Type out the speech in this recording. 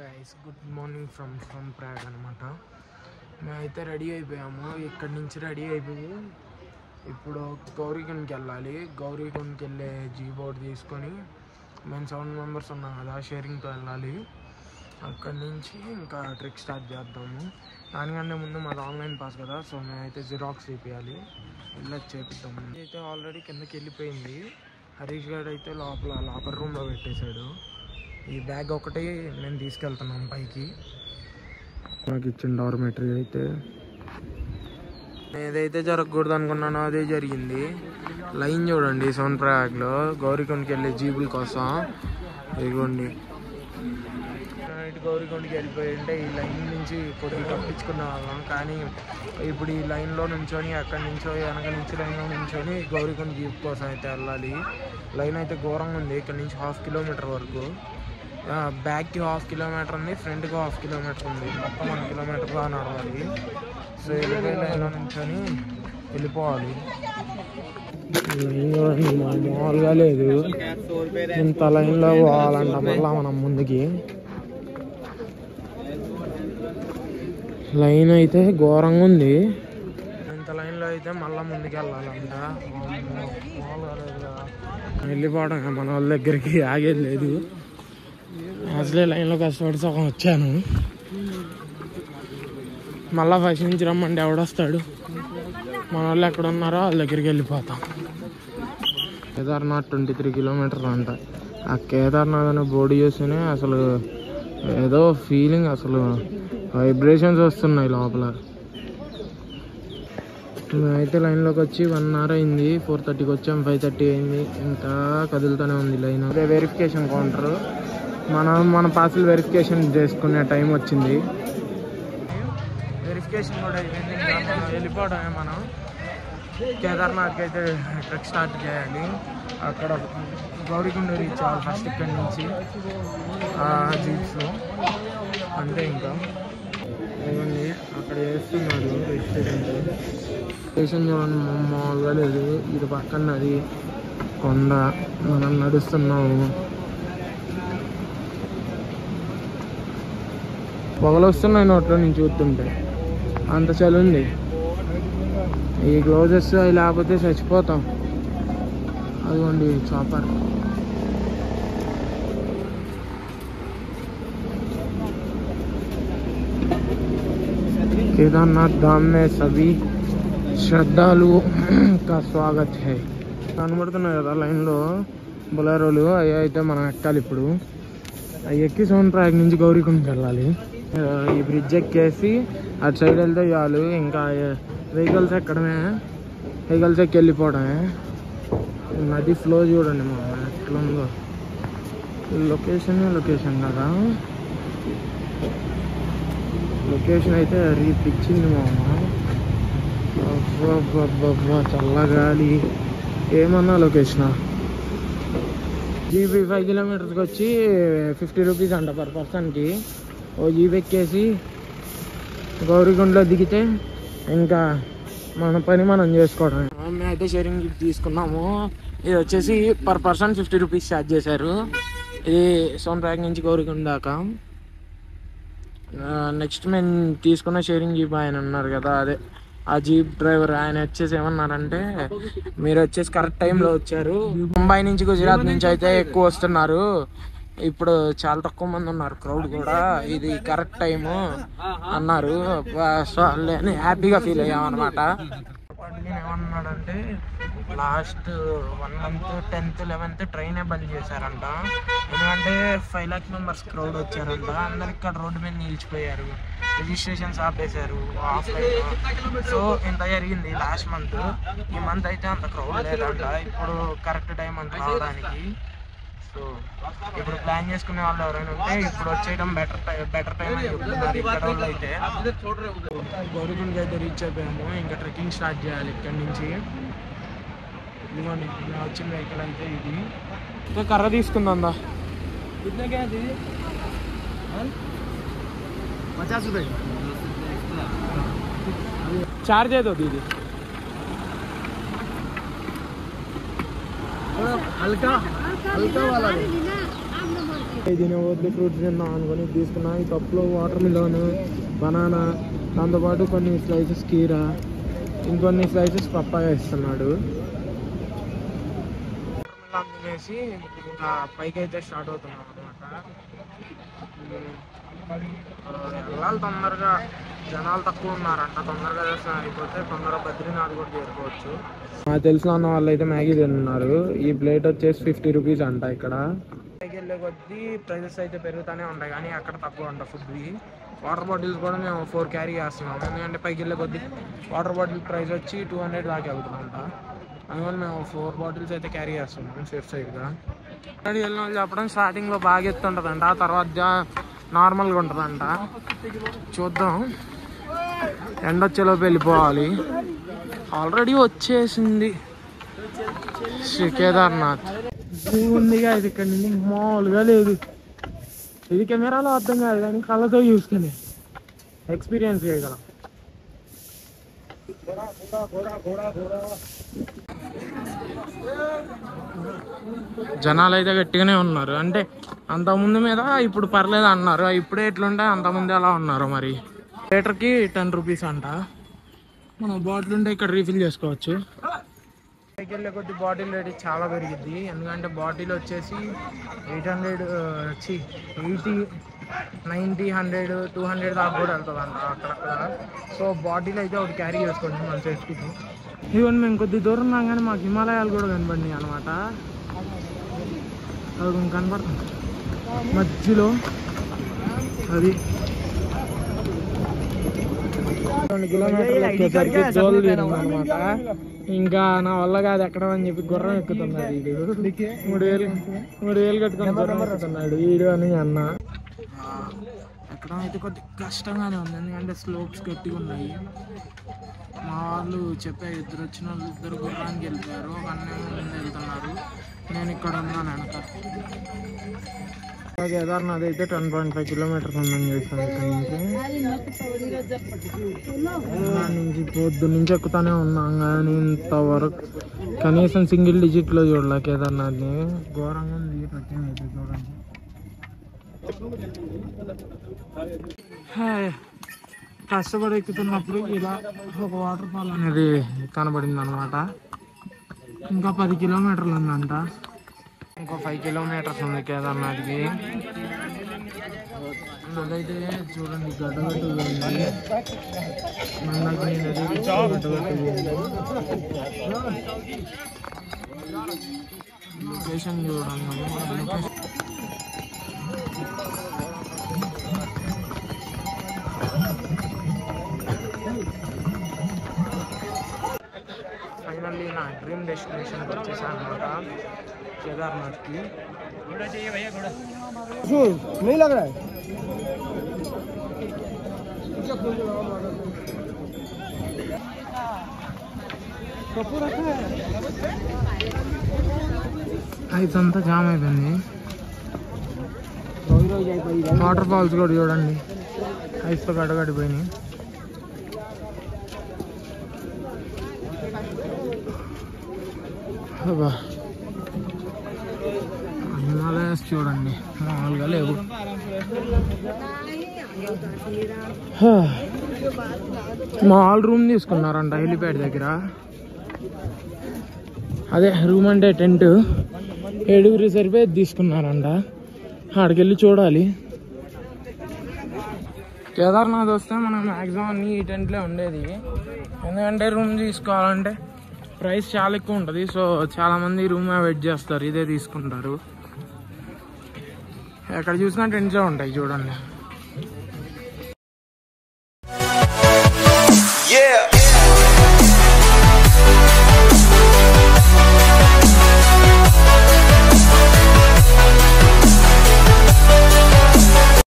Guys good morning from from ప్రాగ్ అనమాట మేమైతే రెడీ అయిపోయాము ఇక్కడి నుంచి రెడీ అయిపోయి ఇప్పుడు గౌరీగుండ్కి వెళ్ళాలి గౌరీగుండ్కి వెళ్ళే జీ బోర్డ్ తీసుకొని మేము సెవెన్ మెంబర్స్ ఉన్నాం కదా షేరింగ్తో వెళ్ళాలి అక్కడి నుంచి ఇంకా ట్రిక్ స్టార్ట్ చేద్దాము దానికంటే ముందు మాది ఆన్లైన్ పాస్ కదా సో మేమైతే జిరాక్స్ తీపియాలి వెళ్ళి చేపిద్దాము అయితే ఆల్రెడీ కిందకి వెళ్ళిపోయింది హరీష్ గారు అయితే లోపల లాకర్ రూమ్లో పెట్టేశాడు ఈ బ్యాగ్ ఒకటి నేను తీసుకెళ్తున్నాను పైకి నాకు ఇచ్చిన డార్మెటరీ అయితే ఏదైతే జరగకూడదు అనుకున్నానో అదే జరిగింది లైన్ చూడండి సోన్ ప్రయాగ్లో గౌరీకొండకి వెళ్ళే జీబుల కోసం ఇదిగోండి నైట్ గౌరీకొండకి వెళ్ళిపోయి ఉంటే ఈ లైన్ నుంచి కొద్దిగా తప్పించుకునే వాళ్ళం కానీ ఇప్పుడు ఈ లైన్లో నుంచొని అక్కడి నుంచో వెనక నుంచి లైన్లో నుంచొని గౌరీకొండ జీప్ కోసం అయితే వెళ్ళాలి లైన్ అయితే ఘోరంగా ఉంది ఇక్కడ నుంచి హాఫ్ కిలోమీటర్ వరకు ఆ, బ్యాక్కి హాఫ్ కిలోమీటర్ ఉంది ఫ్రంట్కి హాఫ్ కిలోమీటర్ ఉంది మొత్తం వన్ కిలోమీటర్ దాకా నడవాలి సో వెళ్ళిపోయి లైన్లో నుంచొని వెళ్ళిపోవాలి లైన్ చూడండి మా- మామూలుగా లేదు ఇంత లైన్లో పోవాలంట మళ్ళా మనం ముందుకి లైన్ అయితే ఘోరంగా ఉంది ఇంత లైన్లో అయితే మళ్ళా ముందుకు వెళ్ళాలంట వామ్మో, మామూలుగా లేదుగా. వెళ్ళిపోవడం మన వాళ్ళ దగ్గరికి ఆగేది లేదు అసలే లైన్లో కష్టపడి సగం వచ్చాను మళ్ళా ఫస్ట్ నుంచి రమ్మంటే ఎవడొస్తాడు మన వాళ్ళు ఎక్కడ ఉన్నారో వాళ్ళ దగ్గరికి వెళ్ళిపోతాం కేదార్నాథ్ ట్వంటీ త్రీ కిలోమీటర్ అంట ఆ కేదార్నాథ్ అనే బోర్డు చూస్తేనే అసలు ఏదో ఫీలింగ్ అసలు వైబ్రేషన్స్ వస్తున్నాయి లోపల మేమైతే లైన్లోకి వచ్చి వన్ అవర్ అయింది ఫోర్ థర్టీకి వచ్చాం ఫైవ్ థర్టీ అయింది ఇంకా కదులుతూనే ఉంది లైన్ అదే వెరిఫికేషన్ కౌంటర్ మనం మన పార్సల్ వెరిఫికేషన్ చేసుకునే టైం వచ్చింది వెరిఫికేషన్ కూడా అయిపోయింది ఇంకా మనం వెళ్ళిపోవడమే మనం కేదార్నాథ్కి అయితే ట్రెక్ స్టార్ట్ చేయాలి అక్కడ గౌరీకుండ రీచ్ అవ్వాలి ఫస్ట్ ఇక్కడి నుంచి జీప్స్లో అంతే ఇంకా ఇవ్వండి అక్కడ వేస్తున్నారు రిజిస్ట్రేషన్ స్టేషన్ చూడండి మామూలుగా లేదు ఇది పక్కన అది కొండ మనం నడుస్తున్నాము పొగలు వస్తున్నాయి నోట్లో నుంచి చూస్తుంటే అంత చలి ఉంది ఈ గ్లౌజెస్ అవి లేకపోతే చచ్చిపోతాం అదిగోండి చాపర్ केदारनाथ धाम में सभी శ్రద్ధాలు కా స్వాగత్ హై కనబడుతున్నాయి కదా లైన్లో బొలారోలు అవి అయితే మనం ఎక్కాలి ఇప్పుడు అవి ఎక్కి సోన్ ప్రాగ్ నుంచి గౌరీకుండకి వెళ్ళాలి ఆ, ఈ బ్రిడ్జ్ ఎక్కేసి అటు సైడ్ వెళ్తే చాలు ఇంకా వెహికల్స్ ఎక్కడమే వెహికల్స్ ఎక్కి వెళ్ళిపోవడమే నది ఫ్లో చూడండి మా ఎట్లుందో లొకేషన్ లొకేషన్ కదా లొకేషన్ అయితే రీపిచ్చింది మామ అబ్బబ్బబ్బబ్బా చల్లగాలి ఏమన్నా లొకేషన్ జీబీ ఫైవ్ కిలోమీటర్స్కి వచ్చి ఫిఫ్టీ రూపీస్ అంట పర్ పర్సన్కి ఓ జీబీ ఎక్కేసి గౌరీగుండలో దిగితే ఇంకా మన పని మనం చేసుకోవడం మేమైతే షేరింగ్ తీసుకున్నాము ఇది వచ్చేసి per person fifty rupees charge చేశారు ఇది సోన్ ట్రాక్ నుంచి గౌరీగుండ దాకా నెక్స్ట్ మేము తీసుకున్న షేరింగ్ జీప్ ఆయన ఉన్నారు కదా అదే ఆ జీప్ డ్రైవర్ ఆయన వచ్చేసి ఏమన్నారంటే మీరు వచ్చేసి కరెక్ట్ టైంలో వచ్చారు ముంబై నుంచి గుజరాత్ నుంచి అయితే ఎక్కువ వస్తున్నారు ఇప్పుడు చాలా తక్కువ మంది ఉన్నారు క్రౌడ్ కూడా ఇది కరెక్ట్ టైము అన్నారు సో నేను హ్యాపీగా ఫీల్ అయ్యాం అనమాట ఏమన్నాడంటే last one month tenth eleventh ట్రైనే బంద్ చేశారంట ఎందుకంటే ఫైవ్ లాక్ మెంబర్స్ క్రౌడ్ వచ్చారంట అందరు ఇక్కడ రోడ్డు మీద నిలిచిపోయారు రిజిస్ట్రేషన్స్ ఆపేశారు ఆఫ్లైన్ సో ఇంత జరిగింది లాస్ట్ మంత్ ఈ మంత్ అయితే అంత క్రౌడ్ లేదంట ఇప్పుడు కరెక్ట్ టైం అంత రావడానికి సో ఇప్పుడు ప్లాన్ చేసుకునే వాళ్ళు ఎవరైనా ఉంటే ఇప్పుడు వచ్చేయడం బెటర్ బెటర్ టైం అని చెప్తున్నారు ఇక్కడ వాళ్ళు అయితే గౌరీగుండ్కి అయితే రీచ్ అయిపోయాము ఇంకా ట్రెక్కింగ్ స్టార్ట్ చేయాలి ఇక్కడ నుంచి ఇదిగోండి ఇలా వచ్చిన వెహికల్ అయితే ఇది ఇంకా కర్ర తీసుకుందా पचास रुपए చార్జ్ ఏదో ఇది थोड़ा हल्का हल्का वाला दे దీని వద్దు ఫ్రూట్స్ తిన్నాం అనుకుని తీసుకున్నా ఈ కప్లో వాటర్ మిలోన్ బనానా దాంతోపాటు కొన్ని స్లైసెస్ కీరా ఇంకొన్ని స్లైసెస్ పప్పాయ ఇస్తున్నాడు తినేసి ఇంకా పైకి అయితే స్టార్ట్ అవుతున్నాం అనమాట వెళ్ళాలి తొందరగా జనాలు తక్కువ ఉన్నారంట తొందరగా దర్శనం అయిపోతే తొందరగా బద్రీనాథ్ కూడా చేరుకోవచ్చు నాకు తెలిసిన అన్న వాళ్ళు అయితే మ్యాగీ తిన్నారు ఈ ప్లేట్ వచ్చేసి ఫిఫ్టీ రూపీస్ అంట ఇక్కడ పైకి వెళ్ళే కొద్దీ ప్రైజెస్ అయితే పెరుగుతూనే ఉంటాయి కానీ అక్కడ తక్కువ అంట ఫుడ్వి వాటర్ బాటిల్స్ కూడా మేము ఫోర్ క్యారీ చేస్తున్నాం ఎందుకంటే పైకి వెళ్ళే కొద్దీ వాటర్ బాటిల్ ప్రైస్ వచ్చి టూ హండ్రెడ్ దాకా వెళ్తుందంట అందువల్ల మేము ఫోర్ బాటిల్స్ అయితే క్యారీ చేస్తున్నాం సేఫ్ సైడ్గా అక్కడికి వెళ్ళిన వాళ్ళు చెప్పడం స్టార్టింగ్లో బాగా ఎత్తుంటుందంట ఆ తర్వాత జా- నార్మల్గా ఉంటుందంట చూద్దాం ఎండ వచ్చేలోపు వెళ్ళిపోవాలి ఆల్రెడీ వచ్చేసింది శ్రీ కేదార్నాథ్ ఉందిగా ఇది ఇక్కడ నుండి మామూలుగా లేదు ఇది కెమెరాలో అర్థం కాదు కానీ కళ్ళతో చూసుకుని ఎక్స్పీరియన్స్ చేయగలం జనాలు అయితే గట్టిగానే ఉన్నారు అంటే అంత ముందు మీద ఇప్పుడు పర్లేదు అన్నారు ఇప్పుడే ఎట్లుంటే అంత ముందు ఎలా ఉన్నారు మరి లీటర్కి టెన్ రూపీస్ అంట మనం బాటిల్ ఉంటే ఇక్కడ రీఫిల్ చేసుకోవచ్చు పైకి వెళ్ళే కొద్ది బాటిల్ రేట్ చాలా పెరిగిద్ది ఎందుకంటే బాటిల్ వచ్చేసి ఎయిట్ హండ్రెడ్ వచ్చి eighty ninety hundred two hundred దాకా కూడా వెళ్తుంది అంట అక్కడక్కడ సో బాటిల్ అయితే ఒకటి క్యారీ చేసుకోండి మన సేఫ్టీకి ఈవెన్ మేము కొద్ది దూరం ఉన్నాం కానీ మాకు హిమాలయాలు కూడా కనపడినాయి అనమాట అది కనపడుతుంది మధ్యలో అది రెండు కిలోమీటర్లు ఎక్కేసరికి జోలు అనమాట ఇంకా నా వల్ల కాదు ఎక్కడం అని చెప్పి గుర్రం ఎక్కుతున్నాడు వీడు మూడు వేలు మూడు వేలు కట్టుకొని గుర్రం ఎక్కుతున్నాడు వీడు అని అన్న ఎక్కడం అయితే కొద్ది కష్టంగానే ఉంది ఎందుకంటే స్లోప్స్ గట్టిగా ఉన్నాయి మా వాళ్ళు చెప్పే ఇద్దరు వచ్చిన వాళ్ళు ఇద్దరు గుర్రానికి వెళ్ళిపోయారు ఒక అన్నయ్య ముందు వెళ్తున్నారు నేను ఇక్కడ ఉన్నాను వెనక కేదార్నాథ్ అయితే టెన్ పాయింట్ ఫైవ్ కిలోమీటర్స్ ఉందని చేశాను ఇక్కడ నుంచి దాని నుంచి పొద్దు నుంచి ఎక్కుతానే ఉన్నాం కానీ ఇంతవరకు కనీసం సింగిల్ డిజిట్లో చూడలే కేదార్నాథ్ని ఘోరంగా ఉంది ట్రెక్కింగ్ అయితే చూడండి హాయ్. కష్టపడి ఎక్కుతున్నప్పుడు ఇలా ఒక వాటర్ ఫాల్ అనేది కనబడింది అనమాట ఇంకా పది కిలోమీటర్లు ఉందంట ఇంకో ఫైవ్ కిలోమీటర్స్ ఉంది కేదార్నాథ్కి అదైతే చూడండి గడ్డగట్టు పోయింది మందాకిని నది గడ్డగట్టు పోయింది లొకేషన్ చూడండి లొకేషన్ ఫైనల్లీ నా డ్రీమ్ డెస్టినేషన్కి వచ్చేసాను అనమాట కేదార్నాథ్కి नहीं लग रहा है ఇదంతా జామ్ అయిపోయింది వాటర్ ఫాల్స్ కూడా చూడండి ఐస్తో గడగడిపోయినాయి అబ్బా హిమాలయస్ చూడండి మామూలుగా లేవు హా. మాల్ రూమ్ తీసుకున్నారంట హెలిప్యాడ్ దగ్గర అదే రూమ్ అంటే టెంట్ ఏడుగురి సరిపోయి తీసుకున్నారంట ఆడికి వెళ్ళి చూడాలి కేదార్నాథ్ వస్తే మనం మ్యాక్సిమం అన్ని ఈ టెంట్లే ఉండేది ఎందుకంటే రూమ్ తీసుకోవాలంటే ప్రైస్ చాలా ఎక్కువ ఉంటుంది సో చాలా మంది రూమ్ వెయిట్ చేస్తారు ఇదే తీసుకుంటారు ఎక్కడ చూసినా టెంట్సే ఉంటాయి చూడండి